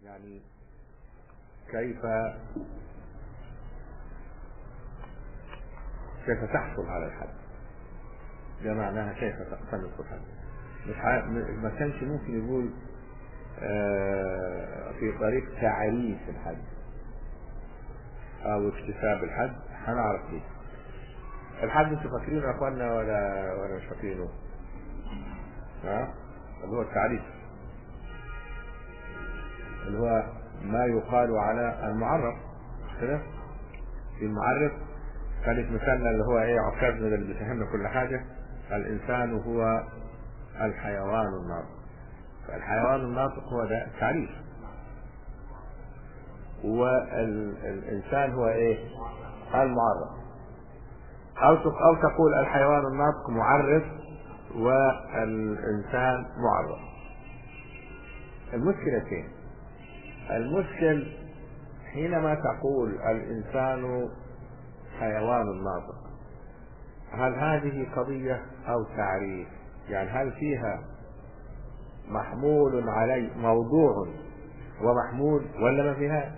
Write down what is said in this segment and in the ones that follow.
يعني كيف كيف تحصل على الحد ده معناها كيف تقتنص الحد مش ع... ما كانش ممكن يقول آه في طريق تعريف الحد او اكتساب الحد هنعرف ليه الحد انتوا فاكرينه يا اخوانا ولا ولا مش فاكرينه؟ ها؟ اللي هو التعريف اللي هو ما يقال على المعرف مش كده؟ في المعرف كانت مثالنا اللي هو ايه عكازنا اللي بيفهمنا كل حاجه الانسان هو الحيوان الناطق فالحيوان الناطق هو ده التعريف والانسان هو ايه المعرف او او تقول الحيوان الناطق معرف والانسان معرف المشكله فين المشكل حينما تقول الانسان حيوان ناطق هل هذه قضيه او تعريف يعني هل فيها محمول عليه موضوع ومحمول ولا ما فيها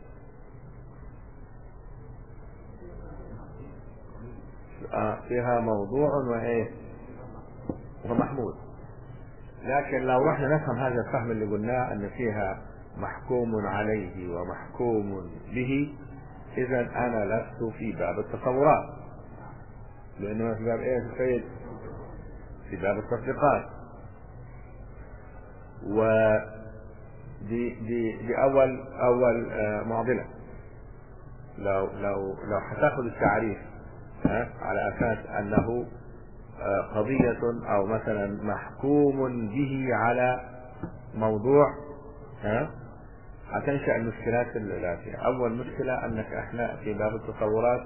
آه فيها موضوع وايه ومحمول لكن لو رحنا نفهم هذا الفهم اللي قلناه ان فيها محكوم عليه ومحكوم به اذا انا لست في باب التصورات لانه في باب ايه يا سيد في باب التصديقات و دي دي دي اول اول آه معضله لو لو لو هتاخد التعريف ها على اساس انه آه قضيه او مثلا محكوم به على موضوع ها هتنشا المشكلات الاتيه اول مشكله انك احنا في باب التصورات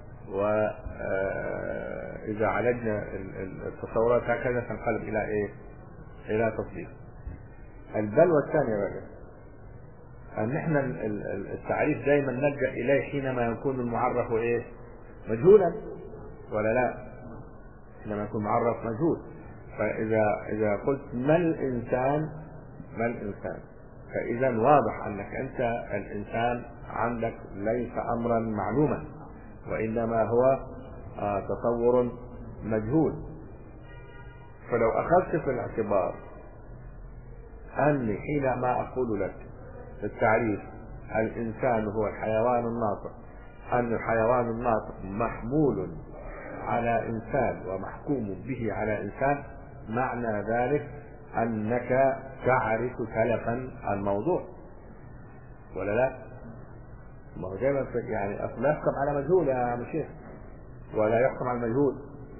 واذا عالجنا التصورات هكذا تنقلب الى ايه الى تصديق البلوى الثانيه بقى ان احنا التعريف دائما نلجا اليه حينما يكون المعرف ايه مجهولا ولا لا حينما يكون معرف مجهول فاذا اذا قلت ما الانسان ما الانسان فاذا واضح انك انت الانسان عندك ليس امرا معلوما وانما هو آه تصور مجهول فلو اخذت في الاعتبار اني حينما اقول لك في التعريف الانسان هو الحيوان الناطق ان الحيوان الناطق محمول على انسان ومحكوم به على انسان معنى ذلك انك تعرف تلفا الموضوع ولا لا؟ ما هو دايما يعني اصل لا يحكم على مجهول يا عم شيخ ولا يحكم على المجهول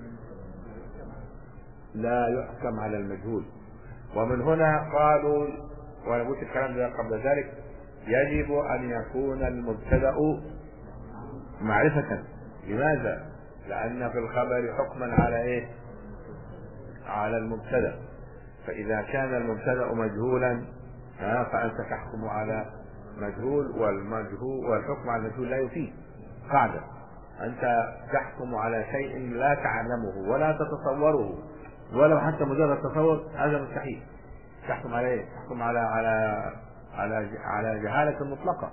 لا يحكم على المجهول ومن هنا قالوا وانا قلت الكلام ده قبل ذلك يجب ان يكون المبتدا معرفة لماذا؟ لأن في الخبر حكما على إيه؟ على المبتدأ فإذا كان المبتدأ مجهولا ها فأنت تحكم على مجهول والمجهول والحكم على المجهول لا يفيد قاعدة أنت تحكم على شيء لا تعلمه ولا تتصوره ولو حتى مجرد تصور هذا مستحيل تحكم على ايه؟ تحكم على على على على جهالة مطلقة.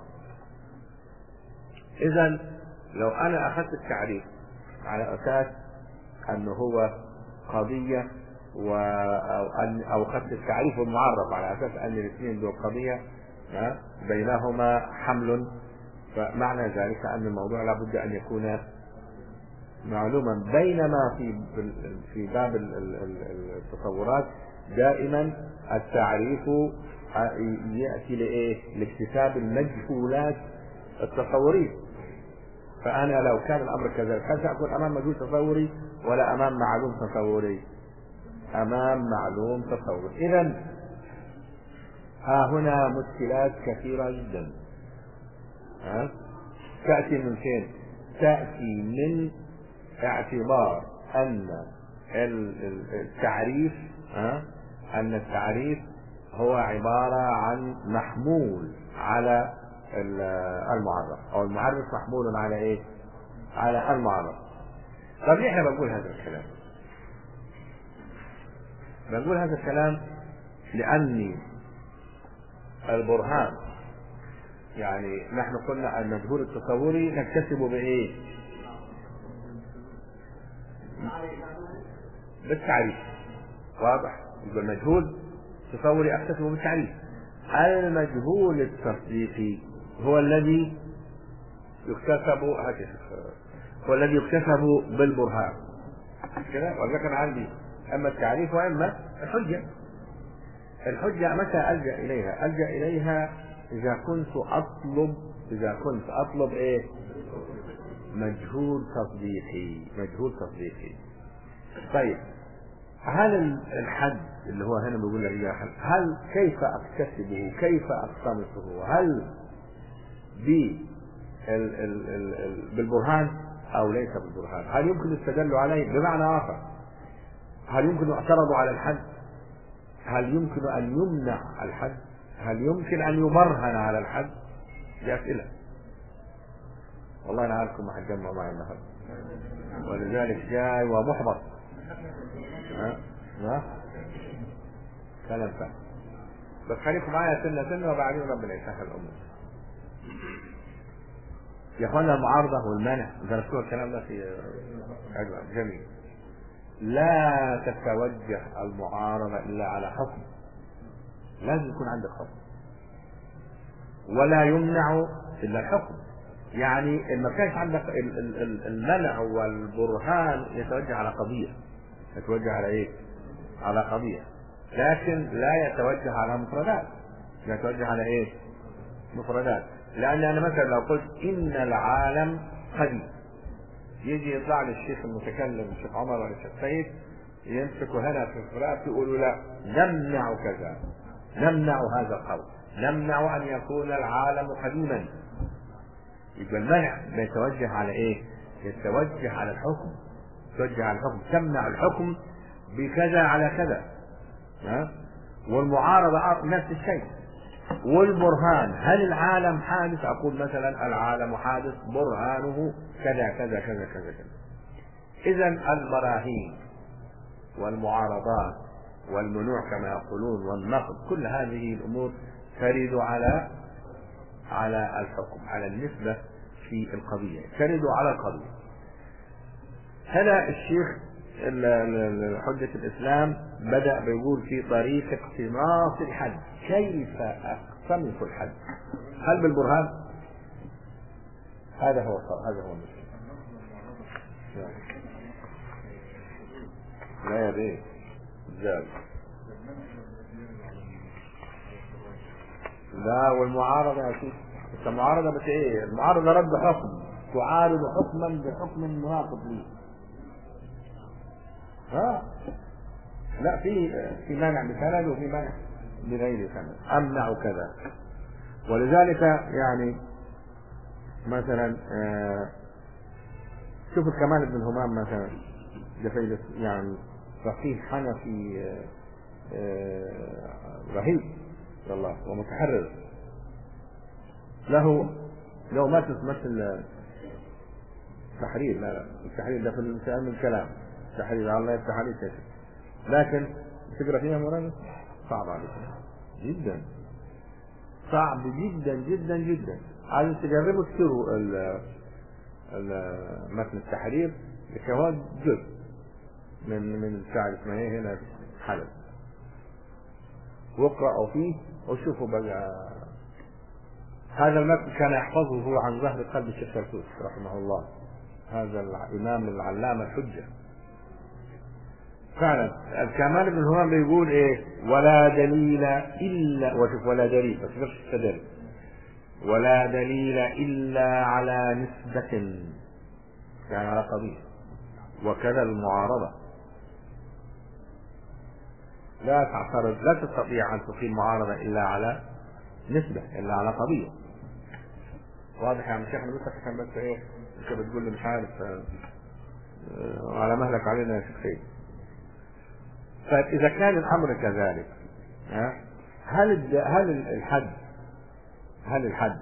إذا لو أنا أخذت التعريف على أساس أنه هو قضية و أو أن أو أخذت التعريف المعرف على أساس أن الاثنين دول قضية بينهما حمل فمعنى ذلك أن الموضوع لابد أن يكون معلوما بينما في في باب التصورات دائما التعريف ياتي لايه؟ لاكتساب المجهولات التصوريه. فانا لو كان الامر كذلك هل ساكون امام مجهول تصوري ولا امام معلوم تصوري؟ امام معلوم تصوري. اذا ها هنا مشكلات كثيره جدا. ها؟ تاتي من فين؟ تاتي من اعتبار ان التعريف ها ان التعريف هو عباره عن محمول على المعرف او المعرف محمول على ايه على المعرف طب ليه احنا بنقول هذا الكلام بنقول هذا الكلام لاني البرهان يعني نحن قلنا المجهول التصوري نكتسبه بايه بالتعريف واضح يبقى المجهول تصوري اكتسبه بالتعريف المجهول التصديقي هو الذي يكتسب هو الذي يكتسب بالبرهان كده ولذلك انا عندي اما التعريف واما الحجه الحجه متى الجا اليها؟ الجا اليها اذا كنت اطلب اذا كنت اطلب ايه؟ مجهول تصديقي مجهول تصديقي طيب هل الحد اللي هو هنا بيقول لك هل كيف اكتسبه كيف اقتنصه هل ب بالبرهان او ليس بالبرهان هل يمكن الاستدل عليه بمعنى اخر هل يمكن اعترضوا على الحد هل يمكن ان يمنع الحد هل يمكن ان يبرهن على الحد دي اسئله والله انا عارفكم ما هتجمعوا معي النهارده ولذلك جاي ومحبط ها ها كلام فهم بس خليكم معايا سنه سنه وبعدين ربنا يسهل الامور يا اخوانا المعارضه والمنع درستوا الكلام ده في ايوه جميل لا تتوجه المعارضه الا على حكم لازم يكون عندك حكم ولا يمنع الا الحكم يعني ما كانش عندك المنع والبرهان يتوجه على قضيه يتوجه على ايه؟ على قضيه لكن لا يتوجه على مفردات يتوجه على ايه؟ مفردات لان انا مثلا لو قلت ان العالم قديم يجي يطلع لي الشيخ المتكلم الشيخ عمر ولا الشيخ سيد يمسكوا هنا في الفراق يقولوا لا نمنع كذا نمنع هذا القول نمنع ان يكون العالم قديما يبقى المنع بيتوجه على ايه؟ يتوجه على الحكم يتوجه على الحكم تمنع الحكم بكذا على كذا ها والمعارضة نفس الشيء والبرهان هل العالم حادث أقول مثلا العالم حادث برهانه كذا كذا كذا كذا كذا إذا البراهين والمعارضات والمنوع كما يقولون والنقد كل هذه الأمور ترد على على الحكم على النسبة في القضية ترد على القضية هنا الشيخ حجة الإسلام بدأ بيقول في طريق اقتناص الحد كيف أقتنص الحد هل بالبرهان هذا هو هذا هو المشكلة لا يا بيه زاد لا والمعارضة يا سيدي المعارضة بس ايه المعارضة رد حكم تعارض حكما بحكم مناقض ليه ها لا في في مانع بسند وفي مانع بغير سند امنع كذا ولذلك يعني مثلا آه شوف الكمال بن همام مثلا ده يعني فقيه حنفي آه آه رهيب والله ومتحرر له له ما مثل تحرير لا لا التحرير ده في الانسان من كلام تحرير الله يفتح عليك يا شيخ لكن تقرا فيها مولانا صعب عليك جدا صعب جدا جدا جدا عايز تجربوا تكتبوا متن التحرير لكواد جزء من من بتاع اسمها ايه هنا حلب واقرأوا فيه وشوفوا بقى هذا المتن كان يحفظه عن ظهر قلب الشيخ شرطوس رحمه الله هذا الإمام العلامة الحجة فعلا الكمال بن همام بيقول ايه ولا دليل الا وشوف ولا دليل بس مش تدل ولا دليل الا على نسبة يعني على قضية وكذا المعارضة لا تعترض لا تستطيع ان تقيم معارضة الا على نسبة الا على قضية واضح يا شيخ انا بس عشان بس ايه انت بتقول لي مش عارف على مهلك علينا يا شيخ سيد طيب إذا كان الأمر كذلك هل هل الحد هل الحد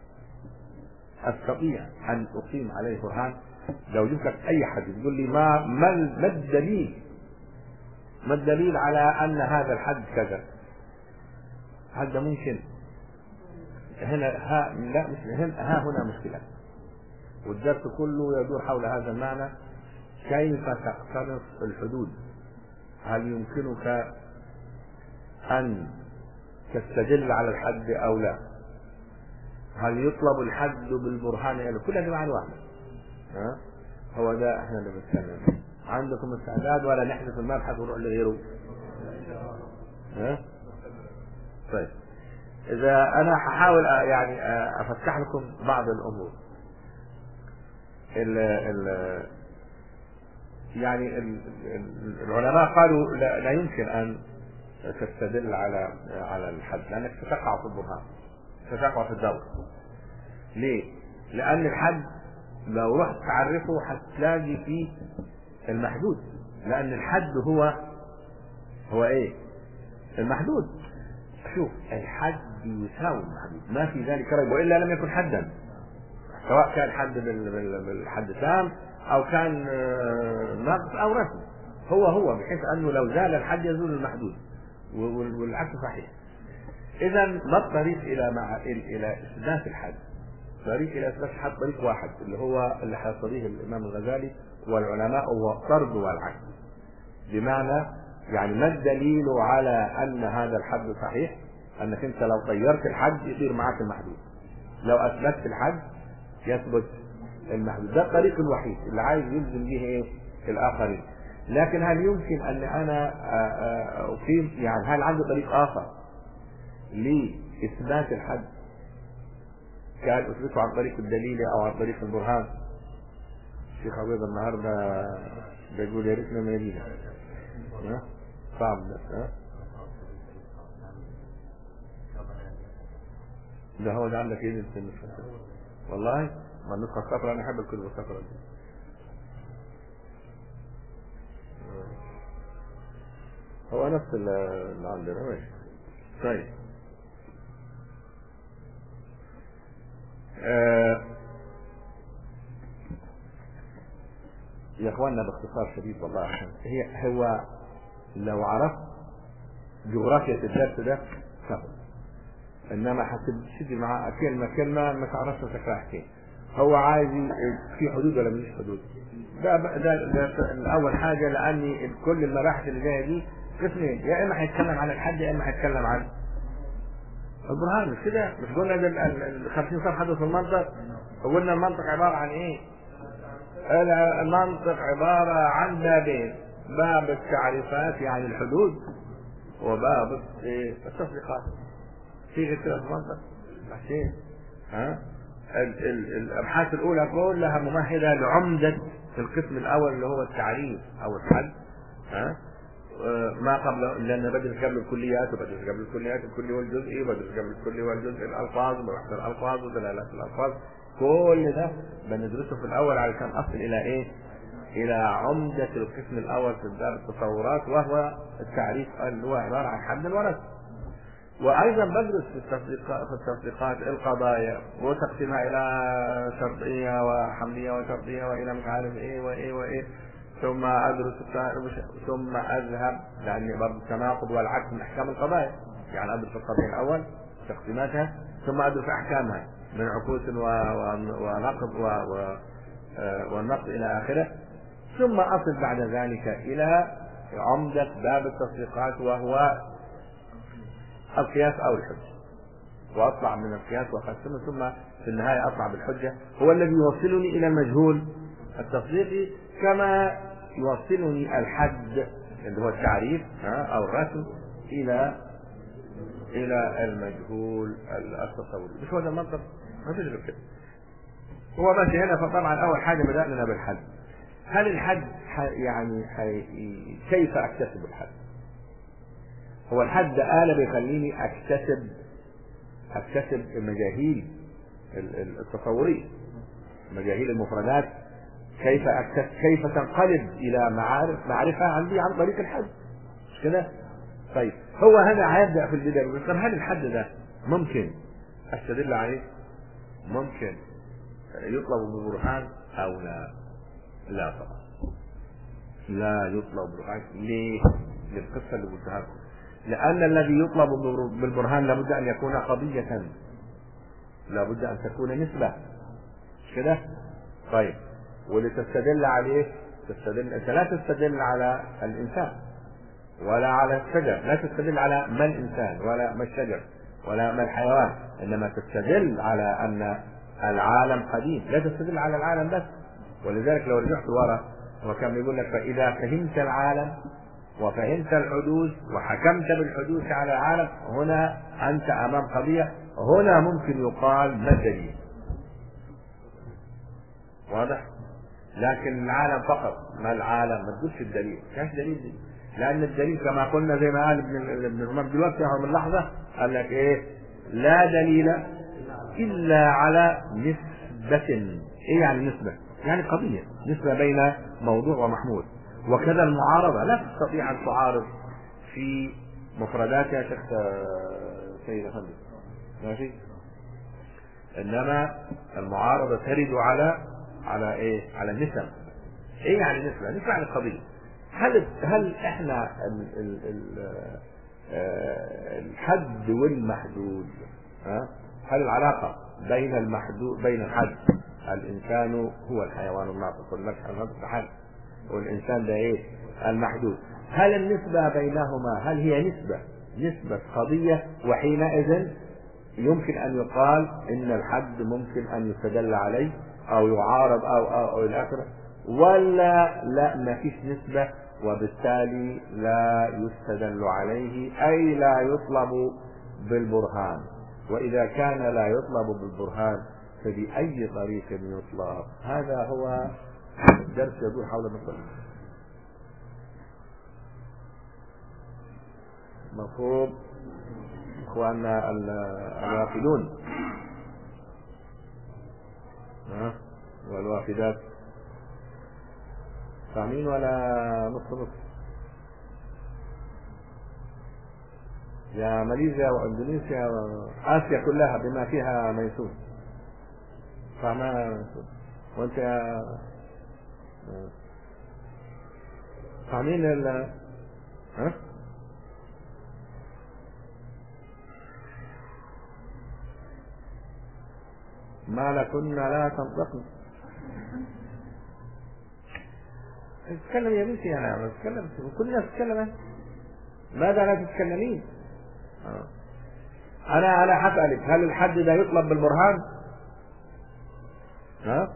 أستطيع أن أقيم عليه برهان؟ لو جبت لك أي حد تقول لي ما ما ما الدليل؟ ما الدليل على أن هذا الحد كذا؟ هذا ممكن هنا ها لا مش هنا ها هنا مشكلة والدرس كله يدور حول هذا المعنى كيف تقتنص الحدود هل يمكنك أن تستدل على الحد أو لا هل يطلب الحد بالبرهان يعني كل هذه معنى واحدة ها هو ده احنا اللي بنتكلم عندكم استعداد ولا نحذف المبحث ونروح لغيره ها طيب اذا انا هحاول يعني افتح لكم بعض الامور ال ال يعني ال العلماء قالوا لا, لا يمكن ان تستدل على على الحد لانك ستقع في البرهان ستقع في الدور ليه؟ لان الحد لو رحت تعرفه هتلاقي فيه المحدود لان الحد هو هو ايه؟ المحدود شوف الحد يساوي المحدود ما في ذلك ريب والا لم يكن حدا سواء كان حد بالحد تام او كان نقص او رسم هو هو بحيث انه لو زال الحد يزول المحدود والعكس صحيح اذا ما الطريق الى مع الى اثبات الحد طريق الى اثبات الحد طريق واحد اللي هو اللي حيصليه الامام الغزالي والعلماء هو الطرد والعكس بمعنى يعني ما الدليل على ان هذا الحد صحيح انك انت لو طيرت الحد يصير معك المحدود لو اثبتت الحد يثبت المحدود ده الطريق الوحيد اللي عايز يلزم به ايه الاخرين لكن هل يمكن ان انا اقيم يعني هل عندي طريق اخر لاثبات الحد كان اثبته عن طريق الدليل او عن طريق البرهان الشيخ عبيد النهارده بيقول يا ريتنا مدينه صعب ده ها ده هو ده عندك ايه في النسخه والله ما النسخه الصفراء انا احب الكتب الصفراء دي هو نفس اللي عندنا ماشي طيب آه يا اخواننا باختصار شديد والله هي هو لو عرفت جغرافيا الدرس ده سهل انما هتشد مع كلمه كلمه ما تعرفش شكلها فين هو عايز في حدود ولا مفيش حدود ده ده, ده, ده اول حاجه لاني كل المباحث اللي جايه دي قسمين يا اما هيتكلم عن الحد يا اما هيتكلم عن البرهان مش كده مش قلنا ال 50 صفحه في المنطق وقلنا المنطق عباره عن ايه المنطق عباره عن بابين باب التعريفات يعني الحدود وباب التطبيقات في غير كده في المنطق حسين ها ال ال الابحاث الاولى كلها ممهده لعمده القسم الاول اللي هو التعريف او الحد ها ما قبل لان بدرس قبل الكليات وبدرس قبل الكليات الكلي والجزئي وبدرس قبل الكلي والجزء الالفاظ وبحث الالفاظ ودلالات الالفاظ كل ده بندرسه في الاول علشان اصل الى ايه؟ الى عمده القسم الاول في باب التصورات وهو التعريف اللي هو عباره عن حد ورث. وايضا بدرس في التطبيقات في التطبيقات القضايا وتقسيمها الى شرطيه وحمليه وشرطيه والى مش عارف ايه وايه وايه ثم ادرس ثم اذهب لان برضه التناقض والعكس من احكام القضايا يعني ادرس القضيه الاول تقسيماتها ثم ادرس احكامها من عكوس ونقض و... و... والنقد الى اخره ثم اصل بعد ذلك الى عمده باب التصديقات وهو القياس او الحجه واطلع من القياس واقسمه ثم في النهايه اطلع بالحجه هو الذي يوصلني الى المجهول التصديقي كما يوصلني الحد اللي هو التعريف او الرسم الى الى المجهول التصوري مش هو ده المنطق ما فيش غير كده هو ماشي هنا فطبعا اول حاجه بدانا بالحد هل الحد يعني كيف اكتسب الحد هو الحد آلة بيخليني اكتسب اكتسب المجاهيل التصورية مجاهيل المفردات كيف أكتسب كيف تنقلب إلى معارف معرفة عندي عن طريق الحد مش كده؟ طيب هو هذا هيبدأ في البداية طب هل الحد ده ممكن أستدل عليه؟ ممكن يطلب ببرهان أو لا؟ لا طبعا لا يطلب برهان ليه؟ للقصة اللي قلتها لكم لأن الذي يطلب بالبرهان لابد أن يكون قضية لابد أن تكون نسبة مش كده؟ طيب ولتستدل عليه تستدل أنت لا تستدل على الإنسان ولا على الشجر لا تستدل على ما الإنسان ولا ما الشجر ولا ما الحيوان إنما تستدل على أن العالم قديم لا تستدل على العالم بس ولذلك لو رجعت ورا هو كان بيقول لك فإذا فهمت العالم وفهمت الحدوث وحكمت بالحدوث على العالم هنا أنت أمام قضية هنا ممكن يقال ما الدليل واضح لكن العالم فقط ما العالم ما تقولش الدليل كاش دليل دي. لأن الدليل كما قلنا زي ما قال ابن ابن رمضان دلوقتي هو من لحظة قال لك إيه لا دليل إلا على نسبة إيه يعني نسبة؟ يعني قضية نسبة بين موضوع ومحمول وكذا المعارضة لا تستطيع أن تعارض في مفردات يا شيخ سيد أفندي ماشي إنما المعارضة ترد على على إيه؟ على النسب إيه يعني نسبة؟ نسبة يعني قضية هل هل إحنا ال ال ال الحد والمحدود ها؟ هل العلاقة بين المحدود بين الحد الإنسان هو الحيوان الناطق والمسح الناطق حد والإنسان ده إيه؟ المحدود هل النسبة بينهما هل هي نسبة نسبة قضية وحينئذ يمكن أن يقال إن الحد ممكن أن يستدل عليه أو يعارض أو أو, أو إلى آخره ولا لا ما فيش نسبة وبالتالي لا يستدل عليه أي لا يطلب بالبرهان وإذا كان لا يطلب بالبرهان فبأي طريق يطلب هذا هو الدرس يدور حول النقطة مفهوم اخواننا الوافدون ها والوافدات فاهمين ولا نص نص يا ماليزيا واندونيسيا واسيا كلها بما فيها ميسون فاهمها ميسون وانت يا فاهمين ال ها ما لكن لا تنطقن تتكلم يا بنتي انا بتكلم كل الناس تتكلم ماذا لا تتكلمين آه. انا انا حسألك هل الحد ده يطلب بالبرهان ها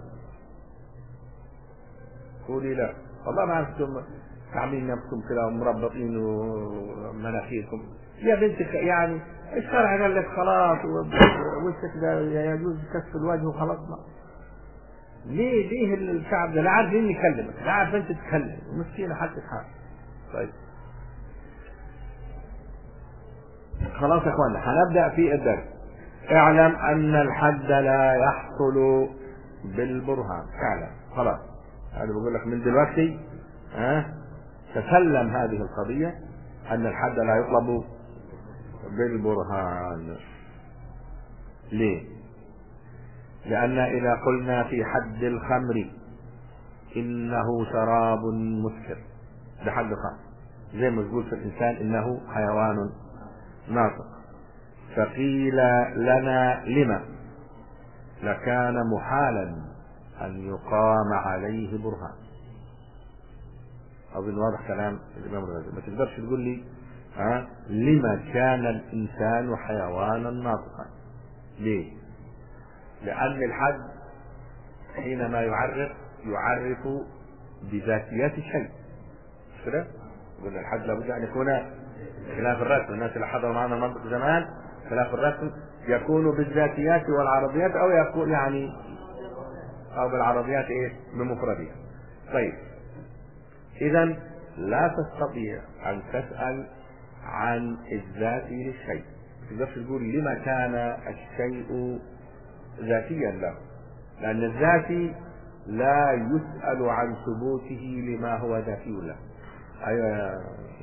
قولي لا والله ما انتم عاملين نفسكم كده ومربطين ومناخيركم يا بنتك يعني الشرع قال لك خلاص وشك ده يجوز كشف الوجه وخلاص ما ليه ليه الشعب ده لا عارفين يكلمك لا عارفين تتكلم مسكينه حالتك حال طيب خلاص يا اخوانا هنبدا في الدرس اعلم ان الحد لا يحصل بالبرهان اعلم خلاص انا بقول لك من دلوقتي ها أه؟ تسلم هذه القضيه ان الحد لا يطلب بالبرهان ليه لأن إذا قلنا في حد الخمر إنه شراب مسكر ده حد الخمر زي ما تقول في الإنسان إنه حيوان ناطق فقيل لنا لما لكان محالا أن يقام عليه برهان أظن واضح كلام الإمام الغزالي ما تقدرش تقول لي ها لما كان الإنسان حيوانا ناطقا ليه لأن الحد حينما يعرف يعرف بذاتيات الشيء مش كده؟ قلنا الحد لابد أن يكون خلاف الرسم الناس اللي حضروا معنا المنطق زمان خلاف الرسم يكون بالذاتيات والعرضيات أو يكون يعني أو بالعرضيات إيه؟ بمفردها. طيب إذا لا تستطيع أن تسأل عن الذات للشيء تقدرش تقول لما كان الشيء ذاتيا له لأن الذاتي لا يسأل عن ثبوته لما هو ذاتي له أيوة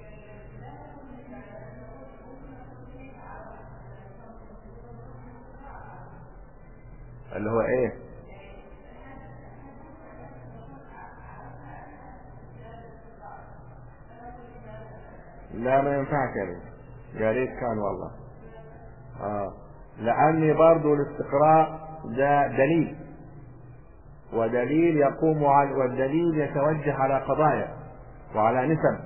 اللي هو ايه لا ما ينفعش يا بنت يا ريت كان والله اه لأني برضو الاستقراء ده دليل ودليل يقوم على والدليل يتوجه على قضايا وعلى نسب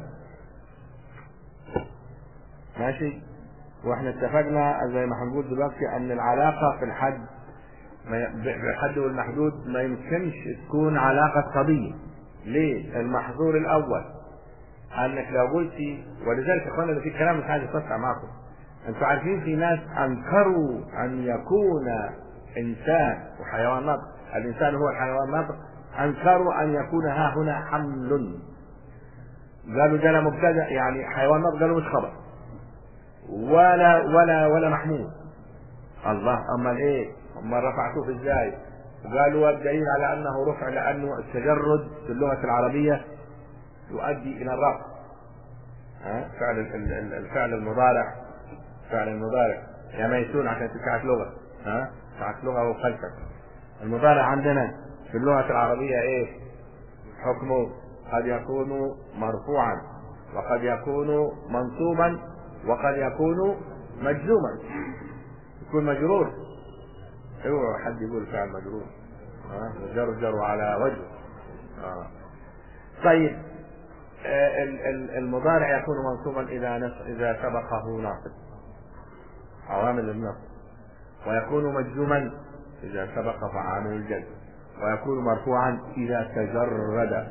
ماشي واحنا اتفقنا زي ما هنقول دلوقتي ان العلاقه في الحد بالحد والمحدود ما يمكنش تكون علاقه قضيه ليه المحظور الاول انك لو قلتي ولذلك اخوانا ده في كلام مش عايز اتوسع معكم انتوا عارفين في ناس انكروا ان يكون انسان وحيوان ناطق الانسان هو الحيوان الناطق انكروا ان يكون ها هنا حمل قالوا ده لا مبتدا يعني حيوان ناطق قالوا مش خبر ولا ولا ولا محمول الله امال ايه امال رفعتوه ازاي قالوا الدليل على انه رفع لانه التجرد في اللغه العربيه يؤدي الى الرفع ها فعل الفعل المضارع فعل المضارع يا ميسون عشان تسعة لغه ها ساعة لغه وفلسفه المضارع عندنا في اللغه العربيه ايه حكمه قد يكون مرفوعا وقد يكون منصوبا وقد يكون مجزوما يكون مجرور اوعى حد يقول فعل مجرور آه جرجر على وجهه آه. طيب آه المضارع يكون منصوبا اذا اذا سبقه ناصب عوامل النصب ويكون مجزوما اذا سبقه عامل الجزم ويكون مرفوعا اذا تجرد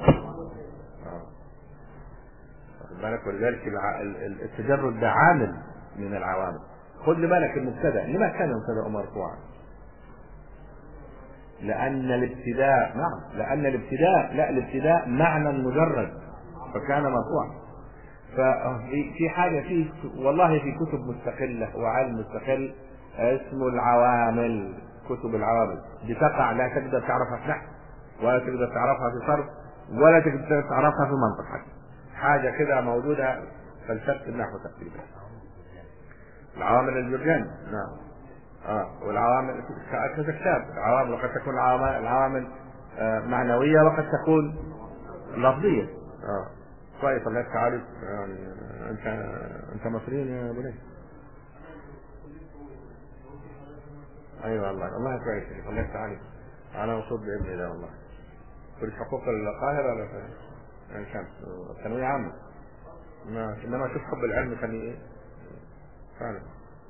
بالك ولذلك التجرد ده عامل من العوامل خد بالك المبتدا لما كان المبتدا مرفوعا لان الابتداء نعم لان الابتداء لا الابتداء معنى مجرد فكان مرفوعا ففي حاجة في والله في كتب مستقلة وعلم مستقل اسمه العوامل كتب العوامل بتقع لا تقدر تعرفها في نحو ولا تقدر تعرفها في صرف ولا تقدر تعرفها في منطق حتى حاجة كده موجودة فلسفة النحو تقريبا العوامل الجرجان نعم اه والعوامل كذا كتاب العوامل وقد تكون العوامل, العوامل آه معنوية وقد تكون لفظية اه كويس الله يفتح عليك يعني انت انت مصري يا بني ايوه والله الله كويس الله يفتح عليك انا مبسوط بابني ده والله كل حقوق القاهرة ولا عين شمس ثانوية عامة انما اشوف حب العلم كان ايه فعلا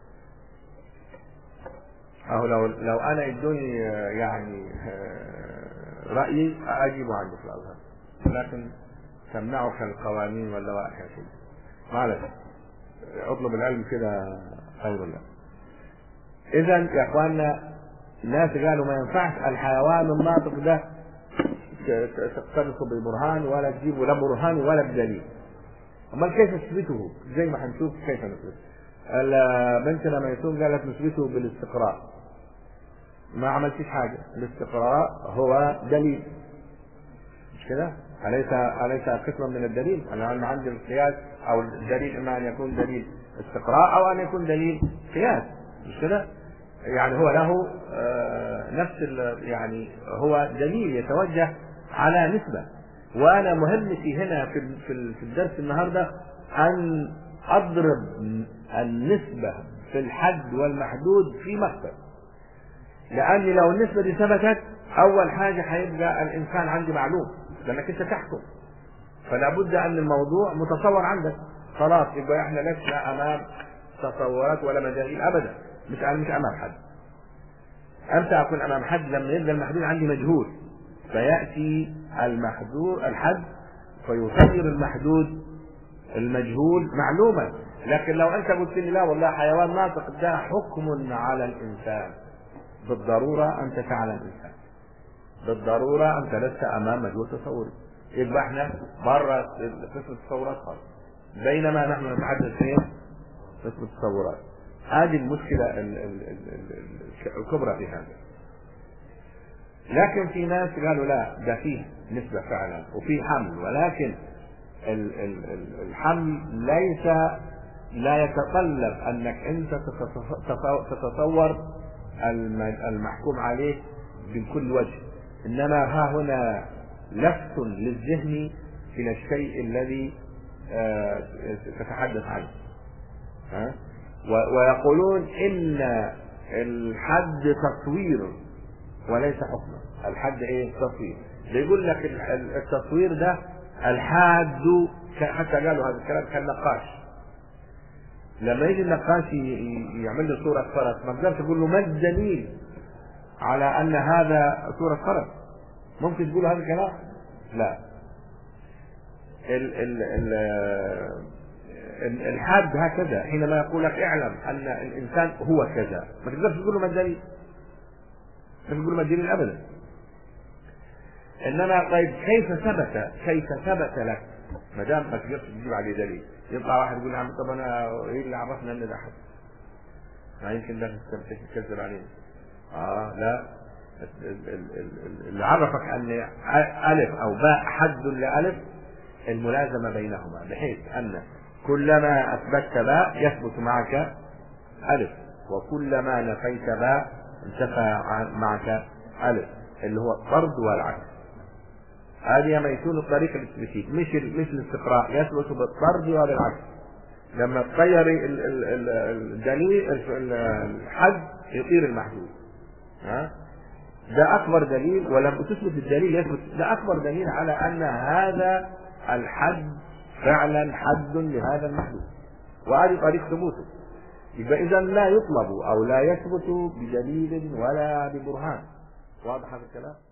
اهو لو لو انا ادوني يعني رايي اجيبه عندي في الازهر لكن تمنعك القوانين واللوائح يا سيدي معلش اطلب العلم كده خير لك اذا يا اخواننا الناس قالوا ما ينفعش الحيوان الناطق ده تقتبسه ببرهان ولا تجيبه لا برهان ولا بدليل امال كيف نثبته زي ما هنشوف كيف نثبته بنتنا ميسون قالت نثبته بالاستقراء ما عملتش حاجة الاستقراء هو دليل مش كده أليس أليس قسما من الدليل أنا عندي القياس أو الدليل إما أن يكون دليل استقراء أو أن يكون دليل قياس مش كده يعني هو له نفس يعني هو دليل يتوجه على نسبة وأنا مهمتي هنا في في الدرس النهارده أن أضرب النسبة في الحد والمحدود في مكتب لأن لو النسبة دي ثبتت أول حاجة هيبقى الإنسان عندي معلوم لأنك أنت تحكم فلا بد أن الموضوع متصور عندك خلاص يبقى احنا لسنا أمام تصورات ولا مجاهيل أبدا مش أنا مش أمام حد أمتى أكون أمام حد لما يبقى المحدود عندي مجهول فيأتي المحدود الحد فيصير المحدود المجهول معلوما لكن لو أنت قلت لي لا والله حيوان ناطق ده حكم على الإنسان بالضرورة أنت تعلم الإنسان بالضرورة أنت لست أمام مجهول تصوري يبقى احنا بره قسم التصورات خالص بينما نحن نتحدث فين؟ قسم التصورات هذه المشكلة الكبرى في هذا لكن في ناس قالوا لا ده فيه نسبة فعلا وفيه حمل ولكن الحمل ليس لا يتطلب انك انت تتصور المحكوم عليه من كل وجه انما ها هنا لفت للذهن الى الشيء الذي تتحدث عنه ها و- ويقولون ان الحد تصوير وليس حكما الحد ايه تصوير ده يقول لك ال- ال- التصوير ده الحاد ك- حتى قالوا هذا الكلام كالنقاش لما يجي النقاش ي- ي- يعمل له صورة فرس ما تقدرش تقول له ما الدليل على ان هذا صورة فرس ممكن تقول هذا الكلام لا ال ال ال ال- الحاد هكذا حينما يقول لك اعلم ان الانسان هو كذا ما تقدرش تقول له ما الدليل ما تقول له ما الدليل ابدا انما طيب كيف ثبت كيف ثبت لك ما دام ما تقدرش تجيب عليه دليل يطلع واحد يقول يا عم طب انا ايه اللي عرفنا ان ده حد ما يمكن ده تكذب عليه اه لا ال- ال- ال- ال- اللي عرفك ان الف او باء حد لالف الملازمه بينهما بحيث ان كلما اثبتت باء يثبت معك الف وكلما نفيت باء انتفى عن- معك الف اللي هو الطرد والعكس هذه ميسون الطريق الاثباتي مش ال- مش الاستقراء يثبت بالطرد وبالعكس لما تطير ال- ال- ال- الدليل ال- الحد يطير المحدود ها ده اكبر دليل ولما تثبت الدليل يثبت ده اكبر دليل على ان هذا الحد فعلا حد لهذا المحدود وهذه طريق ثبوته يبقى اذا لا يطلب او لا يثبت بدليل ولا ببرهان واضح هذا الكلام